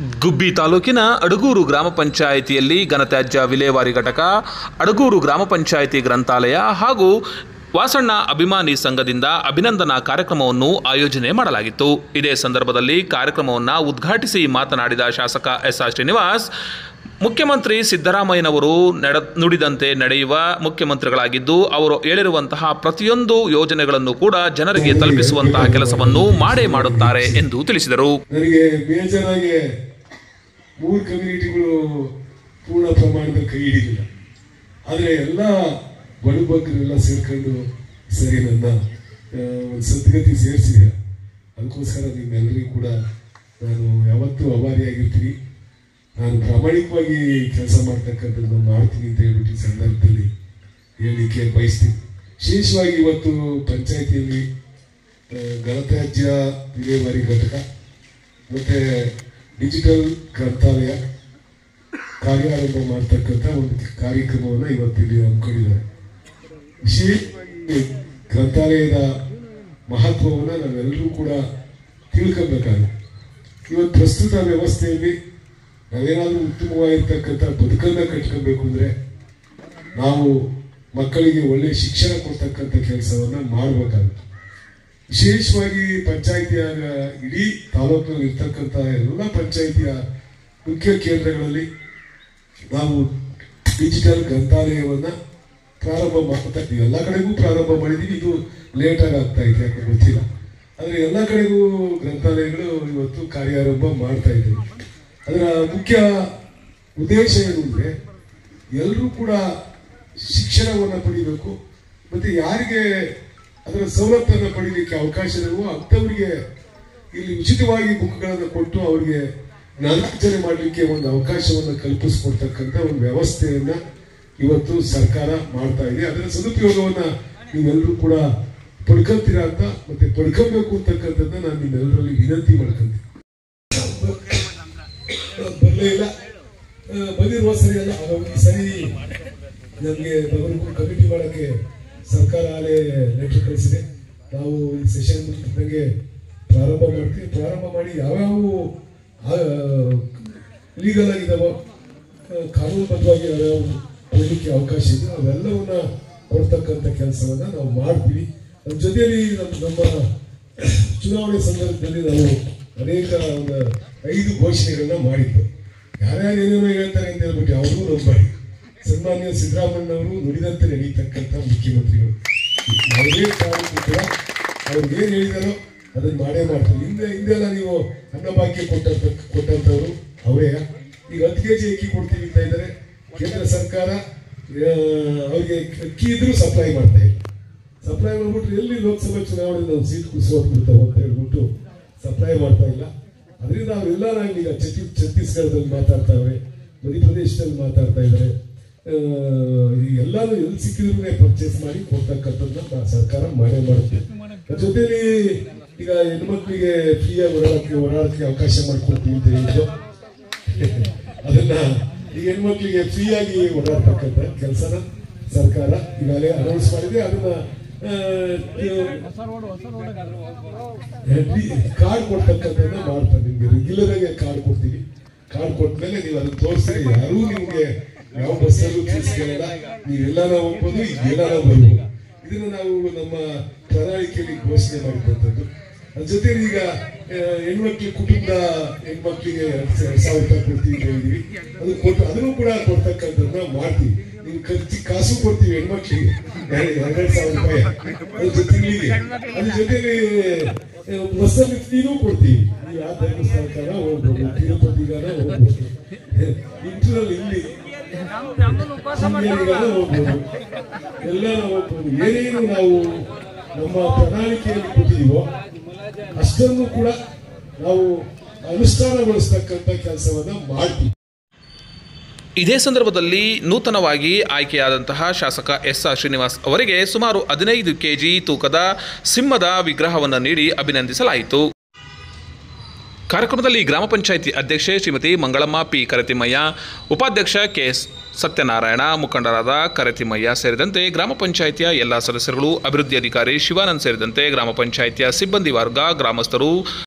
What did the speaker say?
ಗುಬ್ಬಿ ತಾಲೂಕಿನ ಅಡಗೂರು ಗ್ರಾಮ ಪಂಚಾಯಿತಿಯಲ್ಲಿ ಘನತ್ಯಾಜ್ಯ ವಿಲೇವಾರಿ ಘಟಕ ಅಡಗೂರು ಗ್ರಾಮ ಪಂಚಾಯಿತಿ ಗ್ರಂಥಾಲಯ ಹಾಗೂ ವಾಸಣ್ಣ ಅಭಿಮಾನಿ ಸಂಘದಿಂದ ಅಭಿನಂದನಾ ಕಾರ್ಯಕ್ರಮವನ್ನು ಆಯೋಜನೆ ಮಾಡಲಾಗಿತ್ತು ಇದೇ ಸಂದರ್ಭದಲ್ಲಿ ಕಾರ್ಯಕ್ರಮವನ್ನು ಉದ್ಘಾಟಿಸಿ ಮಾತನಾಡಿದ ಶಾಸಕ ಎಸ್ ಆರ್ ಶ್ರೀನಿವಾಸ್ ಮುಖ್ಯಮಂತ್ರಿ ಸಿದ್ದರಾಮಯ್ಯನವರು ನಡ ನುಡಿದಂತೆ ನಡೆಯುವ ಮುಖ್ಯಮಂತ್ರಿಗಳಾಗಿದ್ದು ಅವರು ಹೇಳಿರುವಂತಹ ಪ್ರತಿಯೊಂದು ಯೋಜನೆಗಳನ್ನು ಕೂಡ ಜನರಿಗೆ ತಲುಪಿಸುವಂತಹ ಕೆಲಸವನ್ನು ಮಾಡೇ ಮಾಡುತ್ತಾರೆ ಎಂದು ತಿಳಿಸಿದರು ನನಗೆ ಮೇಜರ್ ಆಗಿ ಮೂರು ಕಮ್ಯುನಿಟಿಗಳು ಪೂರ್ಣ ಪ್ರಮಾಣದಲ್ಲಿ ಕೈ ಹಿಡಿಲಿಲ್ಲ ಆದರೆ ಎಲ್ಲ ಬಡಬಗ್ಗರೆಲ್ಲ ಸೇರ್ಕೊಂಡು ಸರಿ ನನ್ನ ಆ, ಒಂದು ಸದ್ಗತಿ ಸೇರಿಸಿದೆ ಅದಕ್ಕೋಸ್ಕರ ನಿಮ್ಮೆಲ್ಲರಿಗೂ ಕೂಡ ನಾನು ಯಾವತ್ತೂ ಅಭಾರಿಯಾಗಿರ್ತೀನಿ ನಾನು ಪ್ರಾಮಾಣಿಕವಾಗಿ ಕೆಲಸ ಮಾಡ್ತಕ್ಕಂಥದ್ದು ಮಾಡ್ತೀನಿ ಅಂತ ಹೇಳ್ಬಿಟ್ಟು ಈ ಸಂದರ್ಭದಲ್ಲಿ ಹೇಳಲಿಕ್ಕೆ ಬಯಸ್ತೀನಿ ವಿಶೇಷವಾಗಿ ಇವತ್ತು ಪಂಚಾಯಿತಿಯಲ್ಲಿ ಆ, ಘನತ್ಯಾಜ್ಯ ವಿಲೇವಾರಿ ಘಟಕ ಮತ್ತೆ ಡಿಜಿಟಲ್ ಗ್ರಂಥಾಲಯ ಕಾರ್ಯಾರಂಭ ಮಾಡ್ತಕ್ಕಂಥ ಒಂದು ಕಾರ್ಯಕ್ರಮವನ್ನು ಇವತ್ತಿಲ್ಲಿ ಹಮ್ಮಿಕೊಂಡಿದ್ದಾರೆ ವಿಶೇಷವಾಗಿ ಗ್ರಂಥಾಲಯದ ಮಹತ್ವವನ್ನು ನಾವೆಲ್ಲರೂ ಕೂಡ ತಿಳ್ಕೊಬೇಕಾಗುತ್ತೆ ಇವತ್ತು ಪ್ರಸ್ತುತ ವ್ಯವಸ್ಥೆಯಲ್ಲಿ ನಾವೇನಾದ್ರೂ ಉತ್ತಮವಾಗಿರ್ತಕ್ಕಂಥ ಬದುಕನ್ನ ಕಟ್ಕೊಬೇಕು ಅಂದ್ರೆ ನಾವು ಮಕ್ಕಳಿಗೆ ಒಳ್ಳೆ ಶಿಕ್ಷಣ ಕೊಡ್ತಕ್ಕಂಥ ಕೆಲಸವನ್ನ ಮಾಡಬೇಕಾಗುತ್ತೆ ವಿಶೇಷವಾಗಿ ಪಂಚಾಯಿತಿಯ ಇಡೀ ತಾಲೂಕಿನಲ್ಲಿ ಇರ್ತಕ್ಕಂಥ ಎಲ್ಲ ಪಂಚಾಯಿತಿಯ ಮುಖ್ಯ ಕೇಂದ್ರಗಳಲ್ಲಿ ನಾವು ಡಿಜಿಟಲ್ ಗ್ರಂಥಾಲಯವನ್ನ ಪ್ರಾರಂಭ ಮಾಡ್ತಾ ಇದ್ದೀವಿ ಎಲ್ಲ ಕಡೆಗೂ ಪ್ರಾರಂಭ ಮಾಡಿದ್ದೀವಿ ಇದು ಲೇಟಾಗಿ ಆಗ್ತಾ ಇದೆ ಯಾಕೆ ಗೊತ್ತಿಲ್ಲ ಆದರೆ ಎಲ್ಲ ಕಡೆಗೂ ಗ್ರಂಥಾಲಯಗಳು ಇವತ್ತು ಕಾರ್ಯಾರಂಭ ಮಾಡ್ತಾ ಇದ್ದೀವಿ ಅದರ ಮುಖ್ಯ ಉದ್ದೇಶ ಏನು ಅಂದರೆ ಎಲ್ಲರೂ ಕೂಡ ಶಿಕ್ಷಣವನ್ನು ಪಡಿಬೇಕು ಮತ್ತೆ ಯಾರಿಗೆ ಅದರ ಸವಲತ್ತನ್ನು ಪಡೀಲಿಕ್ಕೆ ಅವಕಾಶ ಇರುವ ಅಂಥವರಿಗೆ ಇಲ್ಲಿ ಉಚಿತವಾಗಿ ಬುಕ್ಗಳನ್ನು ಕೊಟ್ಟು ಅವರಿಗೆ ಜ್ಞಾನಾರ್ಜನೆ ಮಾಡಲಿಕ್ಕೆ ಒಂದು ಅವಕಾಶವನ್ನು ಕಲ್ಪಿಸ್ಕೊಡ್ತಕ್ಕಂಥ ಒಂದು ವ್ಯವಸ್ಥೆಯನ್ನ ಇವತ್ತು ಸರ್ಕಾರ ಮಾಡ್ತಾ ಇದೆ ಅದರ ಸದುಪಯೋಗವನ್ನ ನೀವೆಲ್ಲರೂ ಕೂಡ ಪಡ್ಕೊಂತೀರಾ ಅಂತ ಮತ್ತೆ ಪಡ್ಕೊಬೇಕು ಅಂತಕ್ಕಂಥದ್ದನ್ನ ನಾನು ನಿಮ್ಮೆಲ್ಲರಲ್ಲಿ ವಿನಂತಿ ಮಾಡ್ಕೊಂತೀನಿ ಬರಲೇ ಇಲ್ಲ ಆ, ಬಂದಿರುವ ಸರಿ ಅಲ್ಲ ಅವಾಗ ಈ ಸರಿ ನಮಗೆ ಬಗರ್ಪುರ ಕಮಿಟಿ ಮಾಡಕ್ಕೆ ಸರ್ಕಾರ ಆಲೇ ಲೆಟರ್ ಕಳಿಸಿದೆ ನಾವು ಈ ಸೆಷನ್ ಮುಗಿದಂಗೆ ಪ್ರಾರಂಭ ಮಾಡ್ತೀವಿ ಪ್ರಾರಂಭ ಮಾಡಿ ಯಾವ್ಯಾವ ಲೀಗಲ್ ಆಗಿದಾವೋ ಆ, ಕಾನೂನುಬದ್ಧವಾಗಿ ಯಾವ್ಯಾವ ಕೊಡಲಿಕ್ಕೆ ಅವಕಾಶ ಇದೆ ಅವೆಲ್ಲವನ್ನ ಕೊಡ್ತಕ್ಕಂಥ ಕೆಲಸವನ್ನ ನಾವು ಮಾಡ್ತೀವಿ ನಮ್ಮ ಜೊತೆಯಲ್ಲಿ ನಮ್ಮ ನಮ್ಮ ಚುನಾವಣೆ ಸಂದರ್ಭದಲ್ಲಿ ನಾವು ಅನೇಕ ಒಂದು ಐದು ಘೋಷಣೆಗಳನ್ನ ಮಾಡಿದ್ದು ಯಾರ್ಯಾರು ಏನೇನೋ ಹೇಳ್ತಾರೆ ಅಂತ ಹೇಳ್ಬಿಟ್ಟು ಅವ್ರಿಗೂ ನಂಬಾಡಿ ಸನ್ಮಾನ್ಯ ಸಿದ್ದರಾಮಯ್ಯನವರು ನುಡಿದಂತೆ ನಡೀತಕ್ಕಂಥ ಮುಖ್ಯಮಂತ್ರಿಗಳು ಯಾವುದೇ ಕಾರಣಕ್ಕೂ ಕೂಡ ಅವ್ರು ಏನ್ ಹೇಳಿದಾರೋ ಅದನ್ನ ಮಾಡೇ ಮಾಡ್ತಾರೆ ಹಿಂದೆ ಹಿಂದೆಲ್ಲ ನೀವು ಅನ್ನಭಾಗ್ಯ ಕೊಟ್ಟಂತ ಕೊಟ್ಟಂತವ್ರು ಅವರೇ ಈಗ ಹತ್ತು ಕೆಜಿ ಅಕ್ಕಿ ಕೊಡ್ತೀವಿ ಅಂತ ಇದ್ದಾರೆ ಕೇಂದ್ರ ಸರ್ಕಾರ ಆ, ಅವ್ರಿಗೆ ಅಕ್ಕಿ ಇದ್ರೂ ಸಪ್ಲೈ ಮಾಡ್ತಾ ಇಲ್ಲ ಸಪ್ಲೈ ಮಾಡ್ಬಿಟ್ರೆ ಎಲ್ಲಿ ಲೋಕಸಭಾ ಚುನಾವಣೆ ನಾವು ಸೀಟ್ ಕುಡಿಸೋದು ಬಿಡ್ತಾವ ಅಂತ ಹೇಳ್ಬಿಟ್ಟು ಸಪ್ಲೈ ಮಾಡ್ತಾ ಇಲ್ಲ ಅದರಿಂದ ಅವರೆಲ್ಲ ನಾನು ಈಗ ಛತ್ತಿ ಛತ್ತೀಸ್ಗಢದಲ್ಲಿ ಮಾತಾಡ್ತಾವ್ರೆ ಮಧ್ಯಪ್ರದೇಶದಲ್ಲಿ ಮಾತಾಡ್ತಾ ಇದ್ದಾರೆ ಆ, ಈ ಎಲ್ಲಾನು ಎಲ್ಲಿ ಸಿಕ್ಕಿದ್ರು ಪರ್ಚೇಸ್ ಮಾಡಿ ಕೊಡ್ತಕ್ಕಂಥದ್ದನ್ನ ಸರ್ಕಾರ ಮಾಡೇ ಮಾಡುತ್ತೆ ಅದ್ರ ಜೊತೆಲಿ ಈಗ ಹೆಣ್ಮಕ್ಳಿಗೆ ಫ್ರೀಯಾಗಿ ಓಡಾಡಕ್ಕೆ ಓಡಾಡಕ್ಕೆ ಅವಕಾಶ ಮಾಡ್ಕೊಡ್ತೀವಿ ಅಂತ ಹೇಳಿದ್ರು ಅದನ್ನ ಈ ಹೆಣ್ಮಕ್ಳಿಗೆ ಫ್ರೀಯಾಗಿ ಓಡಾಡ್ತಕ್ಕಂಥ ಕೆಲಸನ ಸರ್ಕಾರ ಈಗಾಗಲೇ ಅನೌನ್ಸ್ ಮಾಡಿದೆ ಅದನ್ನ ಆ, ಕಾರ್ಡ್ ಕೊಡ್ತಕ್ಕಂಥದ್ದನ್ನ ಮಾಡ್ತಾರೆ ನಿಮ್ಗೆ ರೆಗ್ಯುಲರ್ ಆಗಿ ಕಾರ್ಡ್ ಕೊಡ್ತೀವಿ ಕಾರ್ಡ್ ಕೊಟ್ಮೇಲೆ ನೀವು ಅದನ್ನ ತೋರಿಸಿದ್ರೆ ಯಾರೂ ನಿಮ್ಗೆ ಯಾವ ಬಸ್ಸಲ್ಲೂ ತಿಳಿಸ್ಕೊಳ್ಳಲ್ಲ ನೀವೆಲ್ಲಾರ ಹೋಗ್ಬೋದು ಎಲ್ಲಾರ ಬರ್ಬೋದು ಇದನ್ನ ನಾವು ನಮ್ಮ ಪ್ರಣಾಳಿಕೆಯಲ್ಲಿ ಘೋಷಣೆ ಮಾಡಿದಂಥದ್ದು ಅದ್ರ ಜೊತೆ ಈಗ ಆ, ಹೆಣ್ಮಕ್ಳು ಕುಟುಂಬದ ಹೆಣ್ಮಕ್ಳಿಗೆ ಎರಡ್ ಸಾವಿರ ಸಾವಿರ ರೂಪಾಯಿ ಕೊಡ್ತೀವಿ ಅಂತ ಹೇಳಿದ್ವಿ ಅದು ಕೊಟ್ಟು ಅದನ್ನು ಕೂಡ ಕೊಡ್ತಕ್ಕಂಥದ್ದನ್ನ ಮಾಡ್ತೀವಿ ನೀವು ಖರ್ಚು ಕಾಸು ಕೊಡ್ತೀವಿ ಹೆಣ್ಮಕ್ಳಿಗೆ ಎರಡು ಎರಡೆರಡು ಸಾವಿರ ರೂಪಾಯಿ ಅದ್ರ ಜೊತೆಗೆ ಅದ್ರ ಜೊತೆಲಿ ಆ, ಬಸ್ಸಲ್ಲಿ ಫ್ರೀನೂ ಕೊಡ್ತೀವಿ ನೀವು ಯಾವ ಧರ್ಮಸ್ಥಳಕ್ಕಾಗ ಹೋಗ್ಬೋದು ತಿರುಪತಿಗಾನ ಹೋಗ್ಬೋದು ಇಂಟ್ರಲ್ಲಿ ಇಲ್ಲಿ ಶೃಂಗೇರಿಗಾನ ಹೋಗ್ಬೋದು ಎಲ್ಲ ಹೋಗ್ಬೋದು ಏನೇನು ನಾವು ನಮ್ಮ ಪ್ರಣಾಳಿಕೆಯಲ್ಲಿ ಕೊಟ್ಟಿದೀವೋ ಅಷ್ಟನ್ನು ಕೂಡ ನಾವು ಅನುಷ್ಠಾನಗೊಳಿಸ್ತಕ್ಕಂಥ ಕೆಲಸವನ್ನ ಮಾಡ್ತೀವಿ ಇದೇ ಸಂದರ್ಭದಲ್ಲಿ ನೂತನವಾಗಿ ಆಯ್ಕೆಯಾದಂತಹ ಶಾಸಕ ಎಸ್ ಆರ್ ಶ್ರೀನಿವಾಸ್ ಅವರಿಗೆ ಸುಮಾರು ಹದಿನೈದು ಕೆಜಿ ತೂಕದ ಸಿಂಹದ ವಿಗ್ರಹವನ್ನು ನೀಡಿ ಅಭಿನಂದಿಸಲಾಯಿತು ಕಾರ್ಯಕ್ರಮದಲ್ಲಿ ಗ್ರಾಮ ಪಂಚಾಯಿತಿ ಅಧ್ಯಕ್ಷೆ ಶ್ರೀಮತಿ ಮಂಗಳಮ್ಮ ಪಿ ಕರತಿಮಯ್ಯ ಉಪಾಧ್ಯಕ್ಷ ಕೆ ಎಸ್ ಸತ್ಯನಾರಾಯಣ ಮುಖಂಡರಾದ ಕರತಿಮಯ್ಯ ಸೇರಿದಂತೆ ಗ್ರಾಮ ಪಂಚಾಯಿತಿಯ ಎಲ್ಲ ಸದಸ್ಯರುಗಳು ಅಭಿವೃದ್ಧಿ ಅಧಿಕಾರಿ ಶಿವಾನಂದ್ ಸೇರಿದಂತೆ ಗ್ರಾಮ ಪಂಚಾಯಿತಿಯ ಸಿಬ್ಬಂದಿ ವರ್ಗ ಗ್ರಾಮಸ್ಥರು